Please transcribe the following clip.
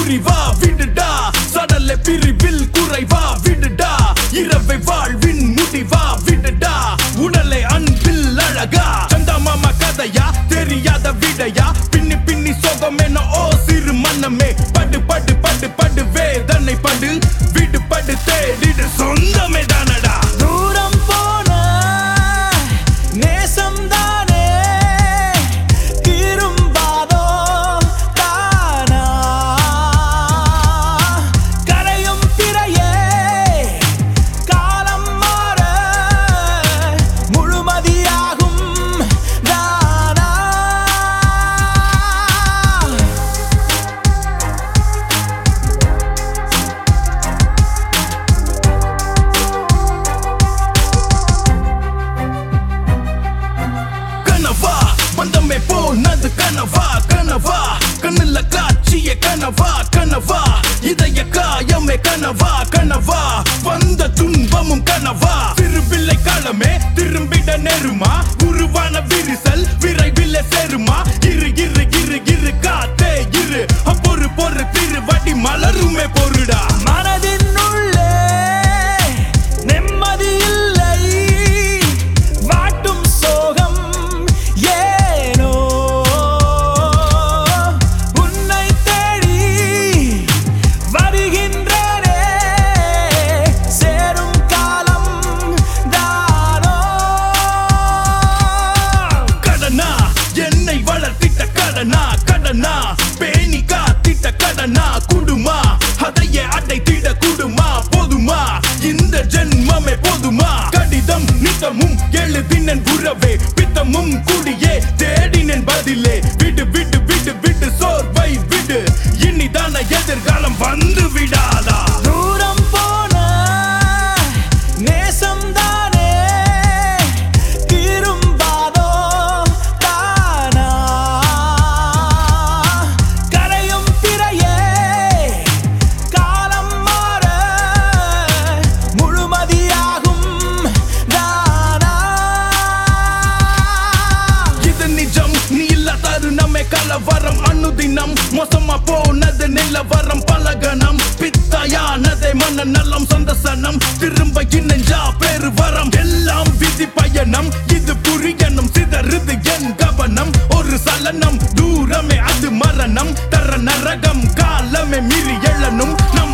புரிவா விடுடா சடல பிரிவில் குறைவா விடுடா இரவை வாழ்வின் முடிவா விடுடா உடலை அன்பில் அழகா சந்தா மாமா கதையா தெரியாத விடையா பின்னி பின்னி சோகம் என்ன ஓ சிறு மன்னமே படு படு படு படு வேதனை படு விடு படு தேடிடு சொந்தமே தானடா தூரம் போன நேசம்தானே திரும்பாதோ தானா கரையும் திரையே காலம் மாற முழுமதியாகும் தானா கனவா பந்தமே போனது கனவா கனவா கண்ணுல காட்சிய கனவா கனவா இதய காயமே கனவா கனவா வந்த துன்பமும் கனவா திருப்பிள்ளை காலமே திரும்பிட நெருமா உருவான விரிசல் விரைவில் சேருமா இரு இரு இரு இரு காத்தே இரு அப்பொரு பொறு திருவடி மலருமே பொருடா மனதின் உள்ளே நிம்மதி இல்லை வாட்டும் சோகம் ஏனோ உன்னை தேடி வருகின்றனே சேரும் காலம் தானோ கடனா என்னை வளர்த்திட்ட கடனா கடனா பேணி காத்திட்ட கடனா குடுமா அதையே அடைத்திட குடுமா போதுமா இந்த ஜென்மமே போதுமா கடிதம் நித்தமும் எழுதினன் உறவே பித்தமும் குடியே தேடினன் பதிலே விடு விடு விடு விடு சோர்வை விடு இனிதான எதிர்காலம் வந்து விடாதா தூரம் போன நேசம்தானே திரும்பாதோ தானா கரையும் திரையே காலம் மாற முழுமதியாகும் தானா இது நிஜம் நீ இல்ல தருணமே கலவரம் அனுதினம் மோசமா போனது நிலவரம் பலகணம் பித்தாயானதே மன நலம் சந்தசனம் திரும்ப இணைஞ்சா பேரு வரம் எல்லாம் விதி பயணம் இது புரியணும் சிதறுது என் கவனம் ஒரு சலனம் தூரமே அது மரணம் தர நரகம் காலமே மீறி எழணும் நம்